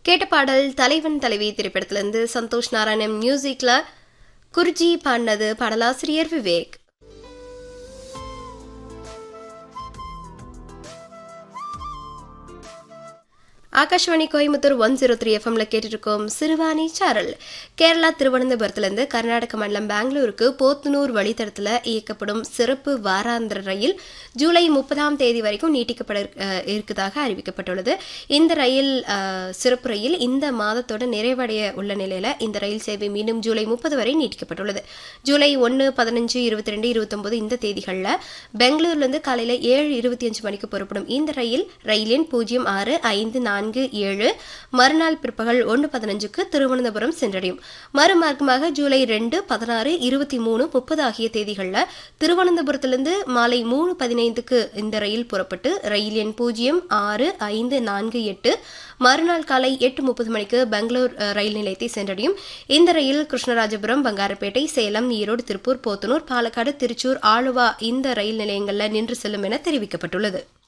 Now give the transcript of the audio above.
கேட்ட பாடல் தலைவன் தலைவி திரைப்படத்திலிருந்து சந்தோஷ் நாராயணன் மியூசிக்ல குருஜி பாடினது பாடலாசிரியர் Vivek Akashvani Coimbatore one zero three எஃப்எம்ல கேட்டுருக்கோம் சிறுவாணி சாரல் கேரளா திருவனந்தபுரத்திலிருந்து கர்நாடக மாநிலம் பெங்களூருக்கு போத்தனூர் வழித்தடத்தில் இயக்கப்படும் சிறப்பு வாராந்திர ரயில் ஜூலை முப்பதாம் தேதி வரைக்கும் நீட்டிக்கப்பட அஹ், இருக்கதாக அறிவிக்கப்பட்டுள்ளது இந்த ரயில் அஹ், சிறப்பு ரயில் இந்த மாதத்தோட நிறைவடைய உள்ள நிலையில இந்த ரயில் சேவை மீண்டும் ஜூலை முப்பது வரை நீட்டிக்கப்பட்டுள்ளது ஜூலை ஒன்று பதினஞ்சு இருபத்தி ரெண்டு இருபத்தொன்பது இந்த தேதிகளில் பெங்களூர்லேருந்து காலையில் ஏழு இருபத்தி அஞ்சு மணிக்கு புறப்படும் இந்த ரயில் ரயில் எண் பூஜ்ஜியம் ஆறு ஐந்து நான்கு ஏழு மறுநாள் பிற்பகல் ஒன்று பதினஞ்சுக்கு திருவனந்தபுரம் சென்றடையும் மறுமார்க்கமாக ஜூலை ரெண்டு பதினாறு இருபத்தி மூணு முப்பது ஆகிய தேதிகளில் திருவனந்தபுரத்திலிருந்து மாலை மூணு பதினைந்துக்கு இந்த ரயில் புறப்பட்டு ரயில் எண் பூஜ்ஜியம் ஆறு ஐந்து நான்கு எட்டு மறுநாள் காலை எட்டு முப்பது மணிக்கு பெங்களூர் அஹ், ரயில் நிலையத்தை சென்றடையும் இந்த ரயில் கிருஷ்ணராஜபுரம் பங்காரப்பேட்டை சேலம் ஈரோடு திருப்பூர் போத்தனூர் பாலக்காடு திருச்சூர் ஆலுவா இந்த ரயில் நிலையங்களில் நின்று செல்லும் என தெரிவிக்கப்பட்டுள்ளது